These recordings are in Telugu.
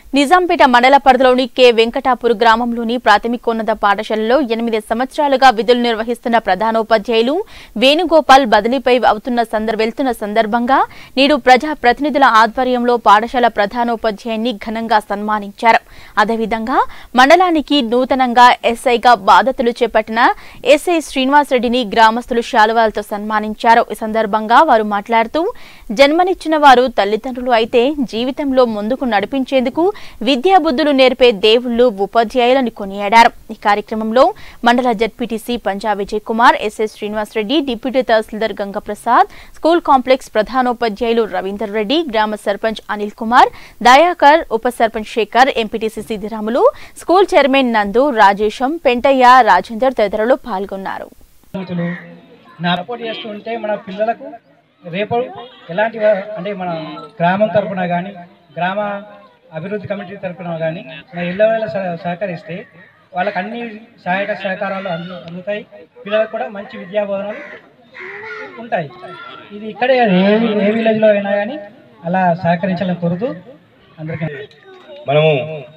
నిజాంపేట మండల పరిధిలోని కె వెంకటాపూర్ గ్రామంలోని ప్రాథమికోన్నత పాఠశాలలో ఎనిమిది సంవత్సరాలుగా విధులు నిర్వహిస్తున్న ప్రధానోపాధ్యాయులు వేణుగోపాల్ బదిలీపై అవుతున్న సందర్ వెళ్తున్న సందర్భంగా నేడు ప్రజా ప్రతినిధుల ఆధ్వర్యంలో పాఠశాల ప్రధానోపాధ్యాయుని ఘనంగా సన్మానించారు అదేవిధంగా మండలానికి నూతనంగా ఎస్ఐగా బాధ్యతలు చేపట్టిన ఎస్ఐ శ్రీనివాసరెడ్డిని గ్రామస్తులు శాలువాలతో సన్మానించారు ఈ సందర్భంగా వారు మాట్లాడుతూ జన్మనిచ్చిన వారు తల్లిదండ్రులు అయితే జీవితంలో ముందుకు నడిపించేందుకు విద్యాబుద్ధులు నేర్పే దేవుళ్లు ఉపాధ్యాయులని కొనియాడారు ఈ కార్యక్రమంలో మండల ZPTC Panja Vijay Kumar SS Srinivasa Reddy deputy tahsildar Gangaprasad school complex ప్రధానోపాధ్యాయులు రవీందర్ రెడ్డి గ్రామ సర్పంచ్ అనిల్ కుమార్ దయాకర్ ఉప sarpanch Shekar MPTC Siddiramulu school chairman Nandu Rajesham Pentaiah Rajender తదితరులు పాల్గొన్నారు రైతులు సపోర్ట్ చేస్తుంటే మన పిల్లలకు రేపు ఎలాంటి వా- అంటే మన గ్రామం తరపున కానీ గ్రామ అభివృద్ధి కమిటీ తరపున కానీ మన ఇళ్ళ వేళ సహ- సహకరిస్తే వాళ్ళకి అన్ని సహాయక సహకారాలు అందు అందుతాయి పిల్లలకు కూడా మంచి విద్యా బోధనలు ఉంటాయి ఇది ఇక్కడే కాదు, ఏ ఏ విలేజ్లో అయినా కానీ అలా సహకరించాలని కోరుతూ అందరికీ మనము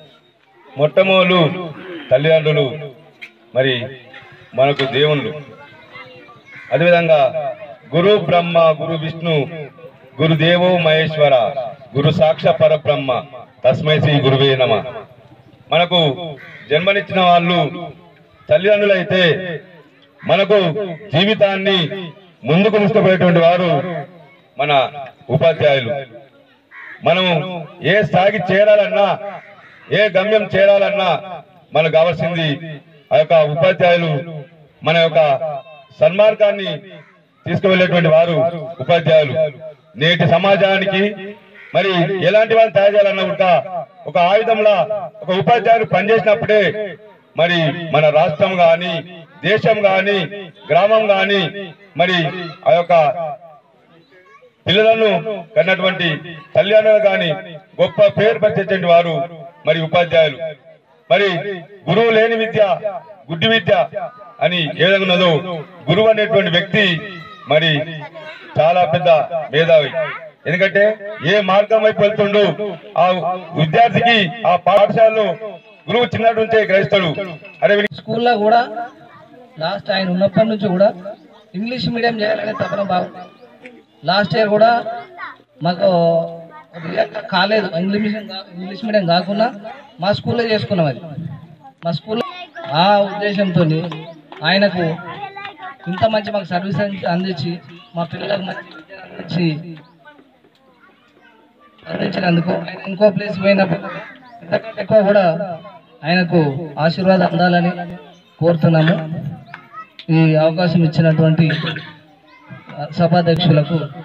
మొట్టమొదలు తల్లిదండ్రులు మరి మనకు దేవుళ్ళు అదేవిధంగా గురు బ్రహ్మ గురు విష్ణు గురుదేవో మహేశ్వర గురు సాక్ష పరబ్రహ్మ తస్మై శ్రీ గురువే నమ మనకు జన్మనిచ్చిన వాళ్ళు తల్లిదండ్రులైతే మనకు జీవితాన్ని ముందుకు తీసుకుపోయేటువంటి వారు మన ఉపాధ్యాయులు మనము ఏ స్థాయికి చేరాలన్నా ఏ గమ్యం చేరాలన్నా మనకు కావాల్సింది ఆ యొక్క ఉపాధ్యాయులు మన యొక్క సన్మార్గాన్ని తీసుకువెళ్ళేటువంటి వారు ఉపాధ్యాయులు నేటి సమాజానికి మరి ఎలాంటి వాళ్ళని తయారు చేయాలన్నా కూడా ఒక ఆయుధంలా ఒక ఉపాధ్యాయులు పనిచేసినప్పుడే మరి మన రాష్ట్రం గాని దేశం గాని గ్రామం గాని మరి ఆ యొక్క పిల్లలను కన్నటువంటి తల్లిదండ్రులు గాని గొప్ప పేరు పట్టించేటువంటి వారు మరి ఉపాధ్యాయులు మరి గురువు లేని విద్య గుడ్డి విద్య అని ఏ విధంగా ఉన్నదో గురువు అనేటువంటి వ్యక్తి మరి చాలా పెద్ద మేధావి ఎందుకంటే ఏ మార్గం వైపు వెళ్తుండో ఆ విద్యార్థికి ఆ పాఠశాలలో గురువు చిన్నటి నుంచే గ్రహిస్తాడు అరే వీడికి స్కూల్లో కూడా లాస్ట్ ఆయన ఉన్నప్పటి నుంచి కూడా ఇంగ్లీష్ మీడియం చేయాలనే తపన బాగుంది లాస్ట్ ఇయర్ కూడా మాకు రియాక్ట్ కాలేదు ఇంగ్లీష్ మీడియం కా- ఇంగ్లీష్ మీడియం కాకుండా మా స్కూల్లో చేసుకున్నాం అది మా స్కూల్లో ఆ ఉద్దేశంతో ఆయనకు ఇంత మంచి మాకు సర్వీస్ అంది- అందించి మా పిల్లలకు మంచి విద్యను అందించి అందించినందుకు ఆయన ఇంకో ప్లేస్ పోయినప్పుడు ఇంతకంటే ఎక్కువ కూడా ఆయనకు ఆశీర్వాదం అందాలని కోరుతున్నాము ఈ అవకాశం ఇచ్చినటువంటి సభాధ్యక్షులకు